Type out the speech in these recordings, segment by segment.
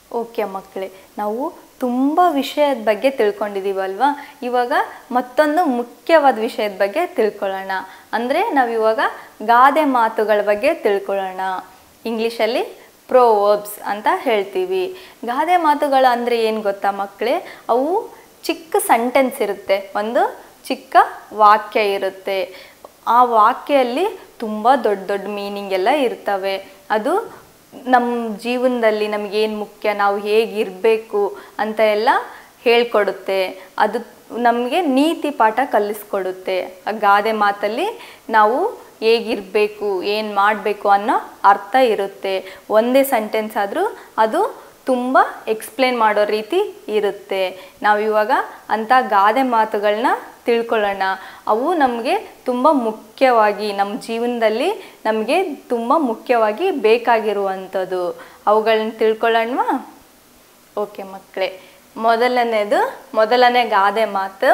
okay ಮಕ್ಕಳೇ ನಾವು ತುಂಬ ವಿಷಯದ ಬಗ್ಗೆ ತಿಳ್ಕೊಂಡಿದ್ದೀವಲ್ವಾ ಇವಾಗ ಮತ್ತೊಂದು ಮುಖ್ಯವಾದ ವಿಷಯದ ಬಗ್ಗೆ ತಿಳ್ಕೊಳ್ಳೋಣ ಅಂದರೆ ನಾವಿವಾಗ ಗಾದೆ ಮಾತುಗಳ ಬಗ್ಗೆ ತಿಳ್ಕೊಳ್ಳೋಣ ಇಂಗ್ಲೀಷಲ್ಲಿ ಪ್ರೋವರ್ಬ್ಸ್ ಅಂತ ಹೇಳ್ತೀವಿ ಗಾದೆ ಮಾತುಗಳು ಅಂದರೆ ಏನು ಗೊತ್ತಾ ಮಕ್ಕಳೇ ಅವು ಚಿಕ್ಕ ಸೆಂಟೆನ್ಸ್ ಇರುತ್ತೆ ಒಂದು ಚಿಕ್ಕ ವಾಕ್ಯ ಇರುತ್ತೆ ಆ ವಾಕ್ಯಲ್ಲಿ ತುಂಬ ದೊಡ್ಡ ದೊಡ್ಡ ಮೀನಿಂಗ್ ಎಲ್ಲ ಇರ್ತವೆ ಅದು ನಮ್ಮ ಜೀವನದಲ್ಲಿ ನಮಗೇನು ಮುಖ್ಯ ನಾವು ಹೇಗಿರಬೇಕು ಅಂತ ಎಲ್ಲ ಹೇಳ್ಕೊಡುತ್ತೆ ಅದು ನಮಗೆ ನೀತಿ ಪಾಠ ಕಲಿಸ್ಕೊಡುತ್ತೆ ಆ ಗಾದೆ ಮಾತಲ್ಲಿ ನಾವು ಹೇಗಿರಬೇಕು ಏನು ಮಾಡಬೇಕು ಅನ್ನೋ ಅರ್ಥ ಇರುತ್ತೆ ಒಂದೇ ಸೆಂಟೆನ್ಸ್ ಆದರೂ ಅದು ತುಂಬ ಎಕ್ಸ್ಪ್ಲೇನ್ ಮಾಡೋ ರೀತಿ ಇರುತ್ತೆ ನಾವಿವಾಗ ಅಂಥ ಗಾದೆ ಮಾತುಗಳನ್ನ ತಿಳ್ಕೊಳ್ಳೋಣ ಅವು ನಮಗೆ ತುಂಬ ಮುಖ್ಯವಾಗಿ ನಮ್ಮ ಜೀವನದಲ್ಲಿ ನಮಗೆ ತುಂಬ ಮುಖ್ಯವಾಗಿ ಬೇಕಾಗಿರುವಂಥದ್ದು ಅವುಗಳನ್ನ ತಿಳ್ಕೊಳ್ಳೋಣವಾ ಓಕೆ ಮಕ್ಕಳೇ ಮೊದಲನೇದು ಮೊದಲನೇ ಗಾದೆ ಮಾತು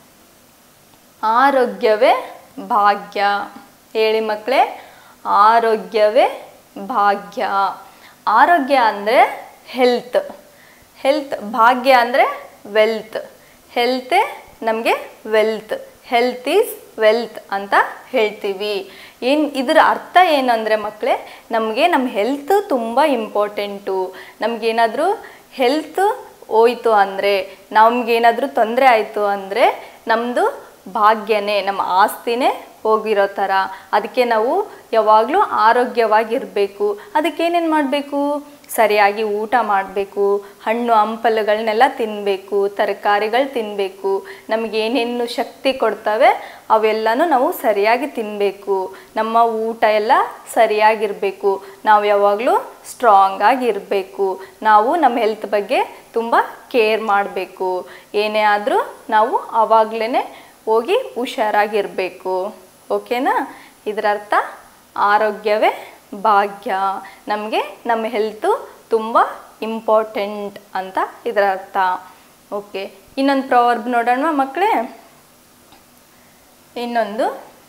ಆರೋಗ್ಯವೇ ಭಾಗ್ಯ ಹೇಳಿ ಮಕ್ಕಳೇ ಆರೋಗ್ಯವೇ ಭಾಗ್ಯ ಆರೋಗ್ಯ ಅಂದರೆ ಹೆಲ್ತ್ ಹೆಲ್ತ್ ಭಾಗ್ಯ ಅಂದರೆ ವೆಲ್ತ್ ಹೆಲ್ತೇ ನಮಗೆ ವೆಲ್ತ್ ಹೆಲ್ತ್ ಈಸ್ ವೆಲ್ತ್ ಅಂತ ಹೇಳ್ತೀವಿ ಏನು ಇದರ ಅರ್ಥ ಏನಂದರೆ ಮಕ್ಕಳೇ ನಮಗೆ ನಮ್ಮ ಹೆಲ್ತ್ ತುಂಬ ಇಂಪಾರ್ಟೆಂಟು ನಮಗೇನಾದರೂ ಹೆಲ್ತ್ ಹೋಯ್ತು ಅಂದರೆ ನಮಗೇನಾದರೂ ತೊಂದರೆ ಆಯಿತು ಅಂದರೆ ನಮ್ಮದು ಭಾಗ್ಯನೇ ನಮ್ಮ ಆಸ್ತಿನೇ ಹೋಗಿರೋ ಥರ ಅದಕ್ಕೆ ನಾವು ಯಾವಾಗಲೂ ಆರೋಗ್ಯವಾಗಿರಬೇಕು ಅದಕ್ಕೇನೇನು ಮಾಡಬೇಕು ಸರಿಯಾಗಿ ಊಟ ಮಾಡಬೇಕು ಹಣ್ಣು ಹಂಪಲುಗಳನ್ನೆಲ್ಲ ತಿನ್ನಬೇಕು ತರಕಾರಿಗಳು ತಿನ್ನಬೇಕು ನಮಗೇನೇನು ಶಕ್ತಿ ಕೊಡ್ತವೆ ಅವೆಲ್ಲನೂ ನಾವು ಸರಿಯಾಗಿ ತಿನ್ನಬೇಕು ನಮ್ಮ ಊಟ ಎಲ್ಲ ಸರಿಯಾಗಿರಬೇಕು ನಾವು ಯಾವಾಗಲೂ ಸ್ಟ್ರಾಂಗಾಗಿ ಇರಬೇಕು ನಾವು ನಮ್ಮ ಹೆಲ್ತ್ ಬಗ್ಗೆ ತುಂಬ ಕೇರ್ ಮಾಡಬೇಕು ಏನೇ ಆದರೂ ನಾವು ಆವಾಗಲೇ ಹೋಗಿ ಹುಷಾರಾಗಿರಬೇಕು ಓಕೆನಾ ಇದರ ಅರ್ಥ ಆರೋಗ್ಯವೇ ಭಾಗ್ಯ ನಮಗೆ ನಮ್ಮ ಹೆಲ್ತು ತುಂಬ ಇಂಪಾರ್ಟೆಂಟ್ ಅಂತ ಇದರ ಅರ್ಥ ಓಕೆ ಇನ್ನೊಂದು ಪ್ರವರ್ಬ್ ನೋಡೋಣ ಮಕ್ಕಳೇ ಇನ್ನೊಂದು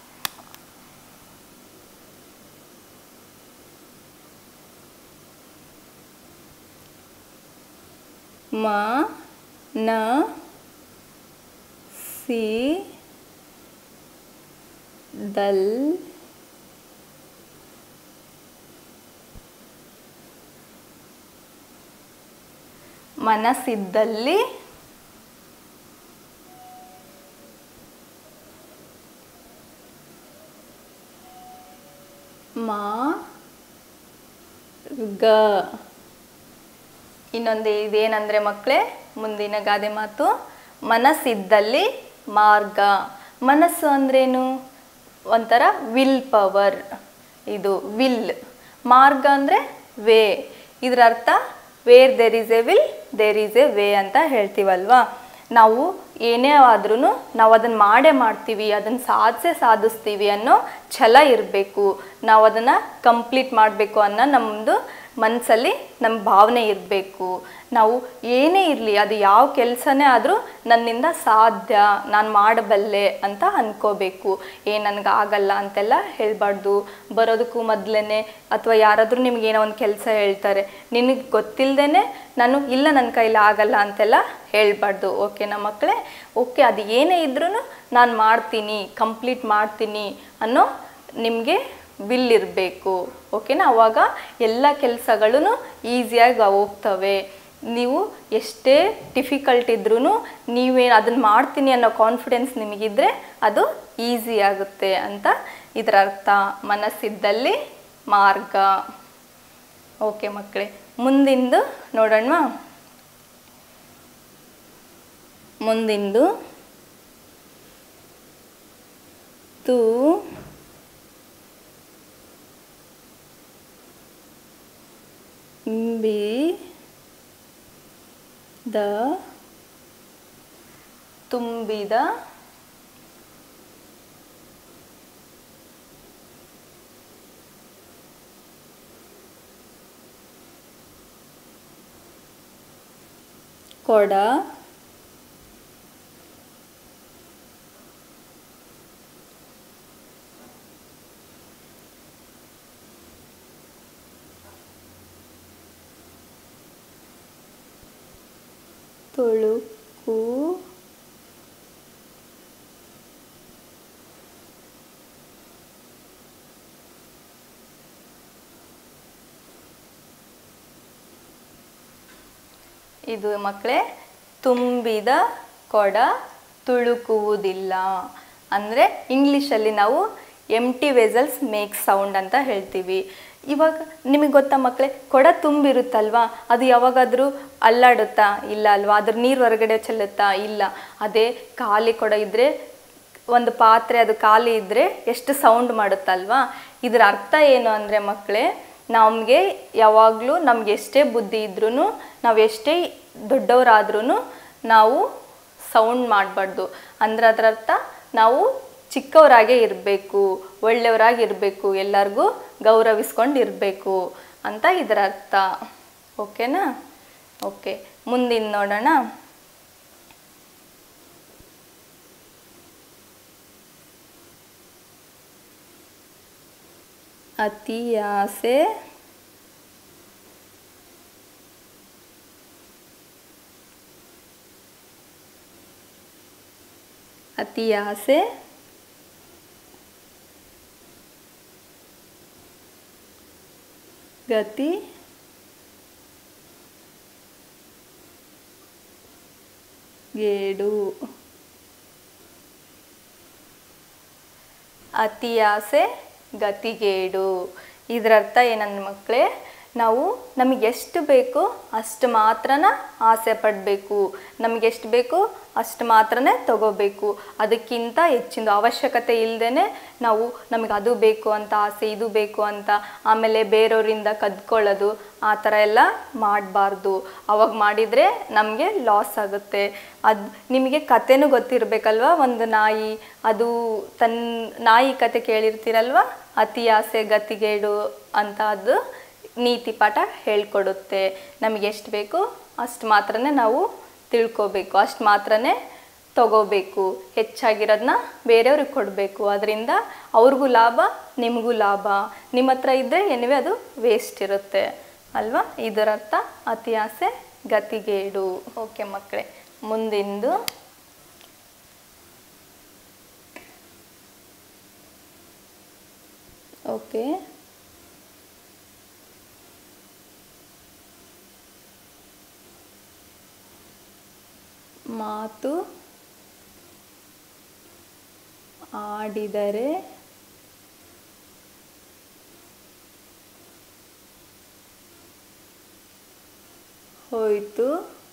ಮ ನ ಸಿ ದಲ್ ಮನಸ್ಸಿದ್ದಲ್ಲಿ ಮಾ ಗ ಇನ್ನೊಂದು ಇದೇನಂದರೆ ಮಕ್ಕಳೇ ಮುಂದಿನ ಗಾದೆ ಮಾತು ಮನಸ್ಸಿದ್ದಲ್ಲಿ ಮಾರ್ಗ ಮನಸ್ಸು ಅಂದ್ರೇನು ಒಂಥರ ವಿಲ್ ಪವರ್ ಇದು ವಿಲ್ ಮಾರ್ಗ ಅಂದರೆ ವೇ ಇದರ ಅರ್ಥ where there is a will there is a way ಅಂತ ಹೇಳ್ತೀವಲ್ವಾ ನಾವು ಏನೇ ಆದ್ರೂ ನಾವು ಅದನ್ನು ಮಾಡೇ ಮಾಡ್ತೀವಿ ಅದನ್ನು ಸಾಧಿಸೇ ಸಾಧಿಸ್ತೀವಿ ಅನ್ನೋ ಛಲ ಇರಬೇಕು ನಾವು ಅದನ್ನು ಕಂಪ್ಲೀಟ್ ಮಾಡಬೇಕು ಅನ್ನೋ ನಮ್ಮದು ಮನಸ್ಸಲ್ಲಿ ನಮ್ಮ ಭಾವನೆ ಇರಬೇಕು ನಾವು ಏನೇ ಇರಲಿ ಅದು ಯಾವ ಕೆಲಸನೇ ಆದರೂ ನನ್ನಿಂದ ಸಾಧ್ಯ ನಾನು ಮಾಡಬಲ್ಲೆ ಅಂತ ಅಂದ್ಕೋಬೇಕು ಏ ನನಗೆ ಆಗಲ್ಲ ಅಂತೆಲ್ಲ ಹೇಳಬಾರ್ದು ಬರೋದಕ್ಕೂ ಮೊದಲೇ ಅಥವಾ ಯಾರಾದರೂ ನಿಮ್ಗೇನೋ ಒಂದು ಕೆಲಸ ಹೇಳ್ತಾರೆ ನಿನಗೆ ಗೊತ್ತಿಲ್ಲದೇ ನಾನು ಇಲ್ಲ ನನ್ನ ಕೈಲಿ ಆಗಲ್ಲ ಅಂತೆಲ್ಲ ಹೇಳಬಾರ್ದು ಓಕೆನಾ ಮಕ್ಕಳೇ ಓಕೆ ಅದು ಏನೇ ಇದ್ರೂ ನಾನು ಮಾಡ್ತೀನಿ ಕಂಪ್ಲೀಟ್ ಮಾಡ್ತೀನಿ ಅನ್ನೋ ನಿಮಗೆ ವಿಲ್ ಇರಬೇಕು ಓಕೆನಾ ಅವಾಗ ಎಲ್ಲ ಕೆಲಸಗಳೂ ಈಸಿಯಾಗಿ ಹೋಗ್ತವೆ ನೀವು ಎಷ್ಟೇ ಡಿಫಿಕಲ್ಟ್ ಇದ್ರೂ ನೀವೇನು ಅದನ್ನು ಮಾಡ್ತೀನಿ ಅನ್ನೋ ಕಾನ್ಫಿಡೆನ್ಸ್ ನಿಮಗಿದ್ರೆ ಅದು ಈಸಿ ಆಗುತ್ತೆ ಅಂತ ಇದರ ಅರ್ಥ ಮನಸ್ಸಿದ್ದಲ್ಲಿ ಮಾರ್ಗ ಓಕೆ ಮಕ್ಕಳೇ ಮುಂದಿಂದು ನೋಡೋಣ ಮುಂದಿಂದು ತು ಬಿ ದ ತುಂಬಿದ ಕೊಡ ತುಳುಕು ಇದು ಮಕ್ಕಳೇ ತುಂಬಿದ ಕೊಡ ತುಳುಕುವುದಿಲ್ಲ ಅಂದರೆ ಇಂಗ್ಲೀಷಲ್ಲಿ ನಾವು empty vessels make sound ಅಂತ ಹೇಳ್ತೀವಿ ಇವಾಗ ನಿಮಗೆ ಗೊತ್ತಾ ಮಕ್ಕಳೇ ಕೊಡ ತುಂಬಿರುತ್ತಲ್ವಾ ಅದು ಯಾವಾಗಾದರೂ ಅಲ್ಲಾಡುತ್ತಾ ಇಲ್ಲ ಅಲ್ವಾ ಅದ್ರ ನೀರು ಹೊರಗಡೆ ಚೆಲ್ಲುತ್ತಾ ಇಲ್ಲ ಅದೇ ಖಾಲಿ ಕೊಡ ಇದ್ದರೆ ಒಂದು ಪಾತ್ರೆ ಅದು ಖಾಲಿ ಇದ್ದರೆ ಎಷ್ಟು ಸೌಂಡ್ ಮಾಡುತ್ತಲ್ವಾ ಇದರ ಅರ್ಥ ಏನು ಅಂದರೆ ಮಕ್ಕಳೇ ನಮಗೆ ಯಾವಾಗಲೂ ನಮ್ಗೆ ಎಷ್ಟೇ ಬುದ್ಧಿ ಇದ್ರೂ ನಾವು ಎಷ್ಟೇ ದೊಡ್ಡವರಾದ್ರೂ ನಾವು ಸೌಂಡ್ ಮಾಡಬಾರ್ದು ಅಂದ್ರೆ ಅದರ ಅರ್ಥ ನಾವು ಚಿಕ್ಕವರಾಗೇ ಇರಬೇಕು ಒಳ್ಳೆಯವರಾಗಿ ಇರಬೇಕು ಎಲ್ಲರಿಗೂ ಗೌರವಿಸ್ಕೊಂಡು ಇರಬೇಕು ಅಂತ ಇದರ ಅರ್ಥ ಓಕೆನಾ ಓಕೆ ಮುಂದಿನ ನೋಡೋಣ ಅತಿ ಆಸೆ ಅತಿ ಆಸೆ ಗತಿ ಗೇಡು ಅತಿ ಆಸೆ ಗತಿಗೇಡು ಇದರ ಅರ್ಥ ಏನಂದ್ರೆ ಮಕ್ಕಳೇ ನಾವು ನಮಗೆ ಎಷ್ಟು ಬೇಕೋ ಅಷ್ಟು ಮಾತ್ರನ ಆಸೆ ಪಡಬೇಕು ನಮಗೆ ಎಷ್ಟು ಬೇಕೋ ಅಷ್ಟು ಮಾತ್ರನೇ ತಗೋಬೇಕು ಅದಕ್ಕಿಂತ ಹೆಚ್ಚಿನ ಅವಶ್ಯಕತೆ ಇಲ್ಲದೇ ನಾವು ನಮಗೆ ಅದು ಬೇಕು ಅಂತ ಆಸೆ ಇದು ಬೇಕು ಅಂತ ಆಮೇಲೆ ಬೇರೆಯವರಿಂದ ಕದ್ಕೊಳ್ಳೋದು ಆ ಥರ ಎಲ್ಲ ಮಾಡಬಾರ್ದು ಅವಾಗ ಮಾಡಿದರೆ ನಮಗೆ ಲಾಸ್ ಆಗುತ್ತೆ ಅದು ನಿಮಗೆ ಕತೆನೂ ಗೊತ್ತಿರಬೇಕಲ್ವ ಒಂದು ನಾಯಿ ಅದು ತನ್ನ ನಾಯಿ ಕತೆ ಕೇಳಿರ್ತೀರಲ್ವ ಅತಿ ಆಸೆ ಗತಿಗೇಡು ಅಂತ ಅದು ನೀತಿ ಪಾಠ ಹೇಳ್ಕೊಡುತ್ತೆ ನಮಗೆ ಎಷ್ಟು ಬೇಕು ಅಷ್ಟು ಮಾತ್ರನೇ ನಾವು ತಿಳ್ಕೊಬೇಕು ಅಷ್ಟು ಮಾತ್ರನೇ ತಗೋಬೇಕು ಹೆಚ್ಚಾಗಿರೋದನ್ನ ಬೇರೆಯವ್ರಿಗೆ ಕೊಡಬೇಕು ಅದರಿಂದ ಅವ್ರಿಗೂ ಲಾಭ ನಿಮಗೂ ಲಾಭ ನಿಮ್ಮ ಹತ್ರ ಇದ್ದರೆ ಏನಿವೆ ಅದು ವೇಸ್ಟ್ ಇರುತ್ತೆ ಅಲ್ವಾ ಇದರ ಅರ್ಥ ಅತಿ ಆಸೆ ಗತಿಗೇಡು ಓಕೆ ಮಕ್ಕಳೇ ಮುಂದಿಂದು ಓಕೆ ಮಾತು ಆಡಿದರೆ ಹೋಯಿತು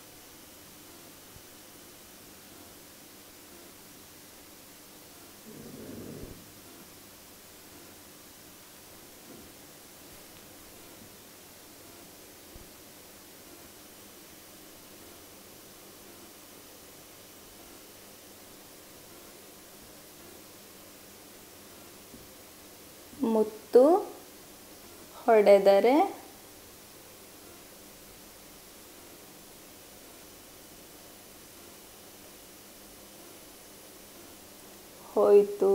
ಮುತ್ತು ಹೊಡೆದರೆ ಹೋಯಿತು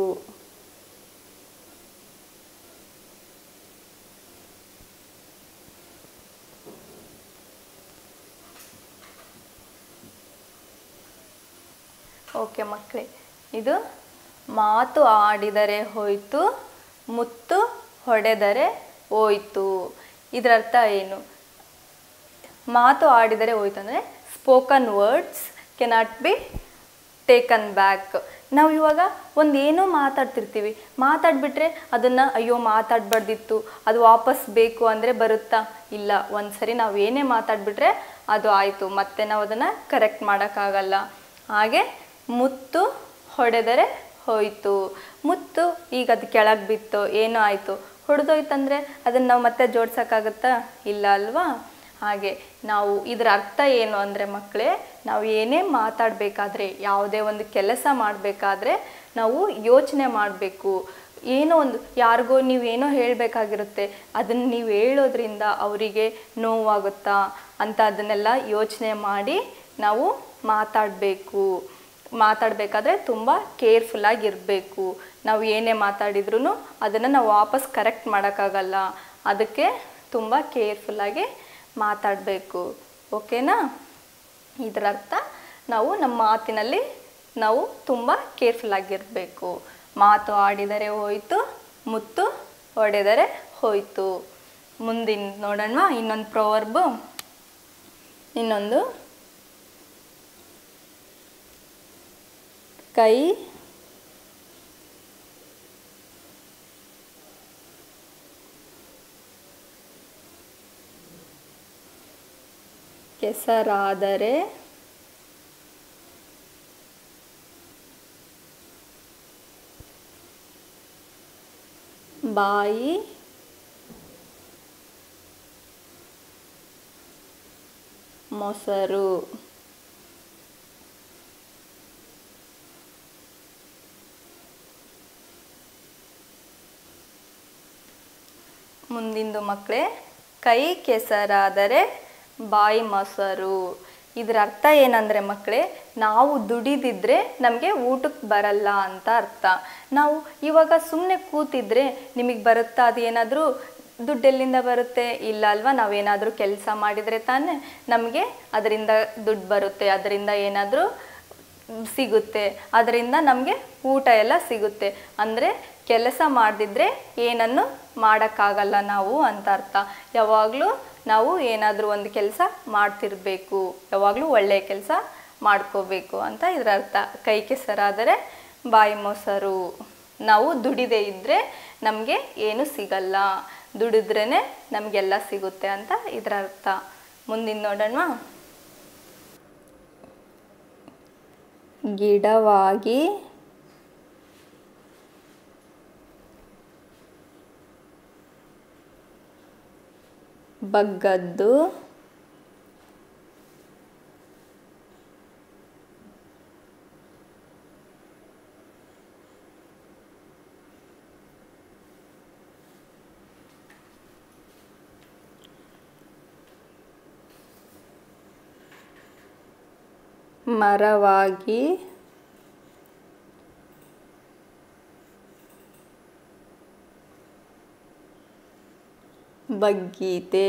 ಓಕೆ ಮಕ್ಕಳೇ ಇದು ಮಾತು ಆಡಿದರೆ ಹೋಯಿತು ಮುತ್ತು ಹೊಡೆದರೆ ಹೋಯ್ತು ಇದರ ಅರ್ಥ ಏನು ಮಾತು ಆಡಿದರೆ ಹೋಯ್ತು ಅಂದರೆ spoken words cannot be taken back ನಾವು ಇವಾಗ ಒಂದು ಏನೋ ಮಾತಾಡ್ತಿರ್ತೀವಿ ಮಾತಾಡ್ಬಿಟ್ರೆ ಅದನ್ನು ಅಯ್ಯೋ ಮಾತಾಡಬಾರ್ದಿತ್ತು ಅದು ವಾಪಸ್ ಬೇಕು ಅಂದರೆ ಬರುತ್ತಾ ಇಲ್ಲ ಒಂದು ಸರಿ ನಾವು ಏನೇ ಮಾತಾಡ್ಬಿಟ್ರೆ ಅದು ಆಯಿತು ಮತ್ತೆ ನಾವು ಅದನ್ನು ಕರೆಕ್ಟ್ ಮಾಡೋಕ್ಕಾಗಲ್ಲ ಹಾಗೆ ಮುತ್ತು ಹೊಡೆದರೆ ಹೋಯಿತು ಮುತ್ತು ಈಗ ಅದು ಕೆಳಗೆ ಬಿತ್ತು ಏನೋ ಆಯಿತು ಹೊಡೆದೋಯ್ತಂದರೆ ಅದನ್ನು ನಾವು ಮತ್ತೆ ಜೋಡ್ಸೋಕ್ಕಾಗತ್ತಾ ಇಲ್ಲ ಅಲ್ವಾ ಹಾಗೆ ನಾವು ಇದರ ಅರ್ಥ ಏನು ಅಂದರೆ ಮಕ್ಕಳೇ ನಾವು ಏನೇ ಮಾತಾಡಬೇಕಾದ್ರೆ ಯಾವುದೇ ಒಂದು ಕೆಲಸ ಮಾಡಬೇಕಾದ್ರೆ ನಾವು ಯೋಚನೆ ಮಾಡಬೇಕು ಏನೋ ಒಂದು ಯಾರಿಗೋ ನೀವೇನೋ ಹೇಳಬೇಕಾಗಿರುತ್ತೆ ಅದನ್ನು ನೀವು ಹೇಳೋದ್ರಿಂದ ಅವರಿಗೆ ನೋವಾಗುತ್ತಾ ಅಂತ ಅದನ್ನೆಲ್ಲ ಯೋಚನೆ ಮಾಡಿ ನಾವು ಮಾತಾಡಬೇಕು ಮಾತಾಡಬೇಕಾದ್ರೆ ತುಂಬ ಕೇರ್ಫುಲ್ಲಾಗಿರಬೇಕು ನಾವು ಏನೇ ಮಾತಾಡಿದ್ರೂ ಅದನ್ನು ನಾವು ವಾಪಸ್ ಕರೆಕ್ಟ್ ಮಾಡೋಕ್ಕಾಗಲ್ಲ ಅದಕ್ಕೆ ತುಂಬ ಕೇರ್ಫುಲ್ಲಾಗಿ ಮಾತಾಡಬೇಕು ಓಕೆನಾ ಇದರ ಅರ್ಥ ನಾವು ನಮ್ಮ ಮಾತಿನಲ್ಲಿ ನಾವು ತುಂಬ ಕೇರ್ಫುಲ್ ಆಗಿರಬೇಕು ಮಾತು ಆಡಿದರೆ ಹೋಯಿತು ಮುತ್ತು ಹೊಡೆದರೆ ಹೋಯಿತು ಮುಂದಿನ ನೋಡೋಣ ಇನ್ನೊಂದು ಪ್ರೊವರ್ಬು ಇನ್ನೊಂದು ಕೈ ಕೆಸರಾದರೆ ಬಾಯಿ ಮೊಸರು ಮುಂದಿಂದು ಮಕ್ಕಳೇ ಕೈ ಕೆಸರಾದರೆ ಬಾಯಿ ಮೊಸರು ಇದರ ಅರ್ಥ ಏನಂದರೆ ಮಕ್ಕಳೇ ನಾವು ದುಡಿದಿದ್ರೆ ನಮಗೆ ಊಟಕ್ಕೆ ಬರಲ್ಲ ಅಂತ ಅರ್ಥ ನಾವು ಇವಾಗ ಸುಮ್ಮನೆ ಕೂತಿದ್ರೆ ನಿಮಗೆ ಬರುತ್ತಾ ಅದು ಏನಾದರೂ ದುಡ್ಡು ಎಲ್ಲಿಂದ ಬರುತ್ತೆ ಇಲ್ಲ ಅಲ್ವಾ ನಾವೇನಾದರೂ ಕೆಲಸ ಮಾಡಿದರೆ ತಾನೇ ನಮಗೆ ಅದರಿಂದ ದುಡ್ಡು ಬರುತ್ತೆ ಅದರಿಂದ ಏನಾದರೂ ಸಿಗುತ್ತೆ ಅದರಿಂದ ನಮಗೆ ಊಟ ಎಲ್ಲ ಸಿಗುತ್ತೆ ಅಂದರೆ ಕೆಲಸ ಮಾಡದಿದ್ರೆ ಏನನ್ನು ಮಾಡೋಕ್ಕಾಗಲ್ಲ ನಾವು ಅಂತ ಅರ್ಥ ಯಾವಾಗಲೂ ನಾವು ಏನಾದರೂ ಒಂದು ಕೆಲಸ ಮಾಡ್ತಿರ್ಬೇಕು ಯಾವಾಗಲೂ ಒಳ್ಳೆಯ ಕೆಲಸ ಮಾಡ್ಕೋಬೇಕು ಅಂತ ಇದರ ಅರ್ಥ ಕೈ ಕೆಸರಾದರೆ ಬಾಯಿ ಮೊಸರು ನಾವು ದುಡಿದೇ ಇದ್ದರೆ ನಮಗೆ ಏನು ಸಿಗಲ್ಲ ದುಡಿದ್ರೇ ನಮಗೆಲ್ಲ ಸಿಗುತ್ತೆ ಅಂತ ಇದರ ಅರ್ಥ ಮುಂದಿನ ನೋಡೋಣ ಗಿಡವಾಗಿ ಬಗ್ಗದ್ದು ಮರವಾಗಿ ಬಗ್ಗೀತೆ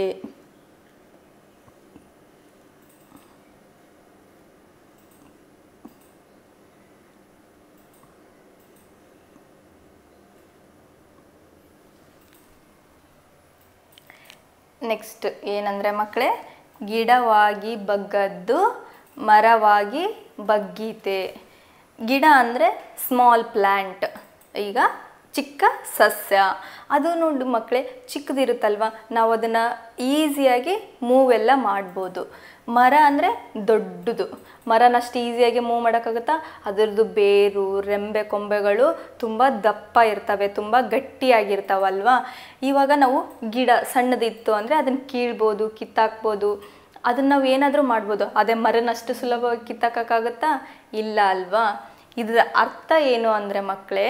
ನೆಕ್ಸ್ಟ್ ಏನಂದರೆ ಮಕ್ಕಳೇ ಗಿಡವಾಗಿ ಬಗ್ಗದ್ದು ಮರವಾಗಿ ಬಗ್ಗೀತೆ ಗಿಡ ಅಂದರೆ ಸ್ಮಾಲ್ ಪ್ಲ್ಯಾಂಟ್ ಈಗ ಚಿಕ್ಕ ಸಸ್ಯ ಅದು ನೋಡಿ ಮಕ್ಕಳೇ ಚಿಕ್ಕದಿರುತ್ತಲ್ವ ನಾವು ಅದನ್ನು ಈಸಿಯಾಗಿ ಮೂವ್ ಎಲ್ಲ ಮಾಡ್ಬೋದು ಮರ ಅಂದರೆ ದೊಡ್ಡದು ಮರನಷ್ಟು ಈಸಿಯಾಗಿ ಮೂವ್ ಮಾಡೋಕ್ಕಾಗುತ್ತಾ ಅದರದ್ದು ಬೇರು ರೆಂಬೆ ಕೊಂಬೆಗಳು ತುಂಬ ದಪ್ಪ ಇರ್ತವೆ ತುಂಬ ಗಟ್ಟಿಯಾಗಿರ್ತಾವಲ್ವಾ ಇವಾಗ ನಾವು ಗಿಡ ಸಣ್ಣದಿತ್ತು ಅಂದರೆ ಅದನ್ನು ಕೀಳ್ಬೋದು ಕಿತ್ತಾಕ್ಬೋದು ಅದನ್ನು ನಾವು ಏನಾದರೂ ಮಾಡ್ಬೋದು ಅದೇ ಮರನಷ್ಟು ಸುಲಭವಾಗಿ ಕಿತ್ತಾಕೋಕ್ಕಾಗುತ್ತಾ ಇಲ್ಲ ಅಲ್ವಾ ಇದರ ಅರ್ಥ ಏನು ಅಂದರೆ ಮಕ್ಕಳೇ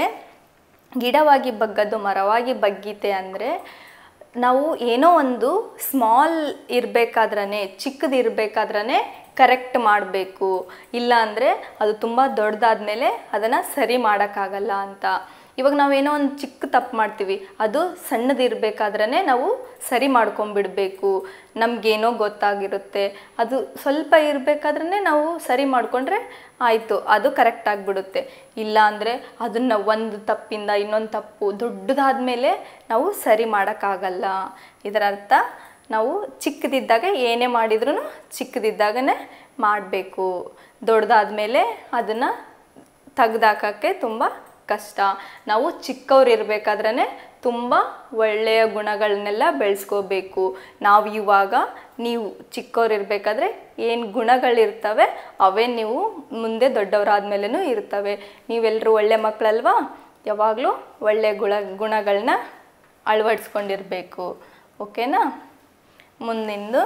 ಗಿಡವಾಗಿ ಬಗ್ಗದ್ದು ಮರವಾಗಿ ಬಗ್ಗೀತೆ ಅಂದರೆ ನಾವು ಏನೋ ಒಂದು ಸ್ಮಾಲ್ ಇರಬೇಕಾದ್ರೇ ಚಿಕ್ಕದಿರಬೇಕಾದ್ರೇ ಕರೆಕ್ಟ್ ಮಾಡಬೇಕು ಇಲ್ಲ ಅಂದರೆ ಅದು ತುಂಬ ದೊಡ್ಡದಾದ್ಮೇಲೆ ಅದನ್ನು ಸರಿ ಮಾಡೋಕ್ಕಾಗಲ್ಲ ಅಂತ ಇವಾಗ ನಾವೇನೋ ಒಂದು ಚಿಕ್ಕ ತಪ್ಪು ಮಾಡ್ತೀವಿ ಅದು ಸಣ್ಣದಿರಬೇಕಾದ್ರೇ ನಾವು ಸರಿ ಮಾಡ್ಕೊಂಬಿಡ್ಬೇಕು ನಮಗೇನೋ ಗೊತ್ತಾಗಿರುತ್ತೆ ಅದು ಸ್ವಲ್ಪ ಇರಬೇಕಾದ್ರೇ ನಾವು ಸರಿ ಮಾಡಿಕೊಂಡ್ರೆ ಆಯಿತು ಅದು ಕರೆಕ್ಟ್ ಆಗಿಬಿಡುತ್ತೆ ಇಲ್ಲ ಅಂದರೆ ಅದನ್ನು ಒಂದು ತಪ್ಪಿಂದ ಇನ್ನೊಂದು ತಪ್ಪು ದೊಡ್ಡದಾದ್ಮೇಲೆ ನಾವು ಸರಿ ಮಾಡೋಕ್ಕಾಗಲ್ಲ ಇದರ ಅರ್ಥ ನಾವು ಚಿಕ್ಕದಿದ್ದಾಗ ಏನೇ ಮಾಡಿದ್ರೂ ಚಿಕ್ಕದಿದ್ದಾಗನೇ ಮಾಡಬೇಕು ದೊಡ್ಡದಾದ್ಮೇಲೆ ಅದನ್ನು ತೆಗ್ದಾಕೋಕ್ಕೆ ತುಂಬ ಕಷ್ಟ ನಾವು ಚಿಕ್ಕವ್ರು ಇರಬೇಕಾದ್ರೇ ತುಂಬ ಒಳ್ಳೆಯ ಗುಣಗಳನ್ನೆಲ್ಲ ಬೆಳೆಸ್ಕೋಬೇಕು ನಾವು ಇವಾಗ ನೀವು ಚಿಕ್ಕವ್ರು ಇರಬೇಕಾದ್ರೆ ಏನು ಗುಣಗಳಿರ್ತವೆ ಅವೇ ನೀವು ಮುಂದೆ ದೊಡ್ಡವರಾದ್ಮೇಲೂ ಇರ್ತವೆ ನೀವೆಲ್ಲರೂ ಒಳ್ಳೆ ಮಕ್ಕಳಲ್ವಾ ಯಾವಾಗಲೂ ಒಳ್ಳೆಯ ಗುಣ ಗುಣಗಳನ್ನ ಅಳವಡಿಸ್ಕೊಂಡಿರಬೇಕು ಓಕೆನಾ ಮುಂದಿಂದು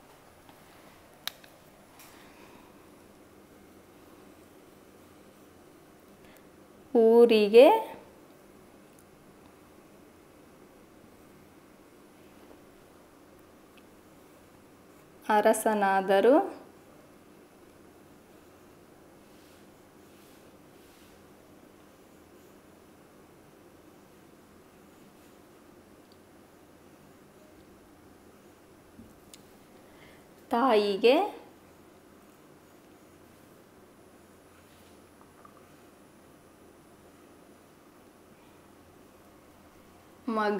ಊರಿಗೆ ಅರಸನಾದರೂ ತಾಯಿಗೆ ಮಗ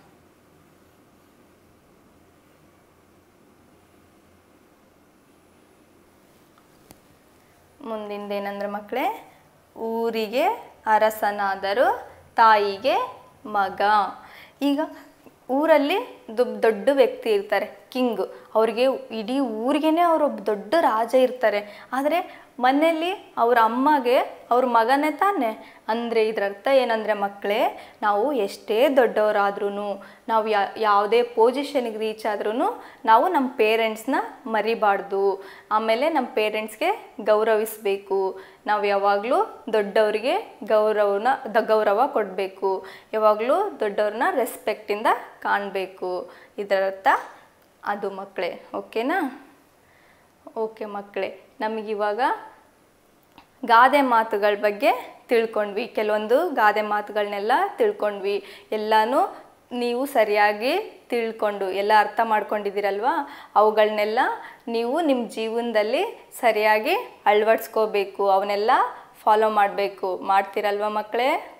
ಮುಂದಿಂದೇನಂದ್ರೆ ಮಕ್ಕಳೇ ಊರಿಗೆ ಅರಸನಾದರೂ ತಾಯಿಗೆ ಮಗ ಈಗ ಊರಲ್ಲಿ ದೊಡ್ಡ ದೊಡ್ಡ ವ್ಯಕ್ತಿ ಇರ್ತಾರೆ ಕಿಂಗ್ ಅವ್ರಿಗೆ ಇಡೀ ಊರಿಗೇನೆ ಅವರೊಬ್ಬ ದೊಡ್ಡ ರಾಜ ಇರ್ತಾರೆ ಆದರೆ ಮನೆಯಲ್ಲಿ ಅವ್ರ ಅಮ್ಮಗೆ ಅವ್ರ ಮಗನೇ ತಾನೆ ಅಂದರೆ ಇದರ ಅರ್ಥ ಏನಂದರೆ ಮಕ್ಕಳೇ ನಾವು ಎಷ್ಟೇ ದೊಡ್ಡವರಾದ್ರೂ ನಾವು ಯಾ ಯಾವುದೇ ಪೊಸಿಷನ್ಗೆ ರೀಚ್ ಆದ್ರೂ ನಾವು ನಮ್ಮ ಪೇರೆಂಟ್ಸ್ನ ಮರಿಬಾರ್ದು ಆಮೇಲೆ ನಮ್ಮ ಪೇರೆಂಟ್ಸ್ಗೆ ಗೌರವಿಸಬೇಕು ನಾವು ಯಾವಾಗಲೂ ದೊಡ್ಡವರಿಗೆ ಗೌರವನ ದ ಗೌರವ ಕೊಡಬೇಕು ಯಾವಾಗಲೂ ದೊಡ್ಡವ್ರನ್ನ ರೆಸ್ಪೆಕ್ಟಿಂದ ಕಾಣಬೇಕು ಇದರರ್ಥ ಅದು ಮಕ್ಕಳೇ ಓಕೆನಾ ಓಕೆ ಮಕ್ಕಳೇ ನಮಗಿವಾಗ ಗಾದೆ ಮಾತುಗಳ ಬಗ್ಗೆ ತಿಳ್ಕೊಂಡ್ವಿ ಕೆಲವೊಂದು ಗಾದೆ ಮಾತುಗಳನ್ನೆಲ್ಲ ತಿಳ್ಕೊಂಡ್ವಿ ಎಲ್ಲನೂ ನೀವು ಸರಿಯಾಗಿ ತಿಳ್ಕೊಂಡು ಎಲ್ಲ ಅರ್ಥ ಮಾಡ್ಕೊಂಡಿದ್ದೀರಲ್ವಾ ಅವುಗಳನ್ನೆಲ್ಲ ನೀವು ನಿಮ್ಮ ಜೀವನದಲ್ಲಿ ಸರಿಯಾಗಿ ಅಳವಡಿಸ್ಕೋಬೇಕು ಅವನ್ನೆಲ್ಲ ಫಾಲೋ ಮಾಡಬೇಕು ಮಾಡ್ತೀರಲ್ವಾ ಮಕ್ಕಳೇ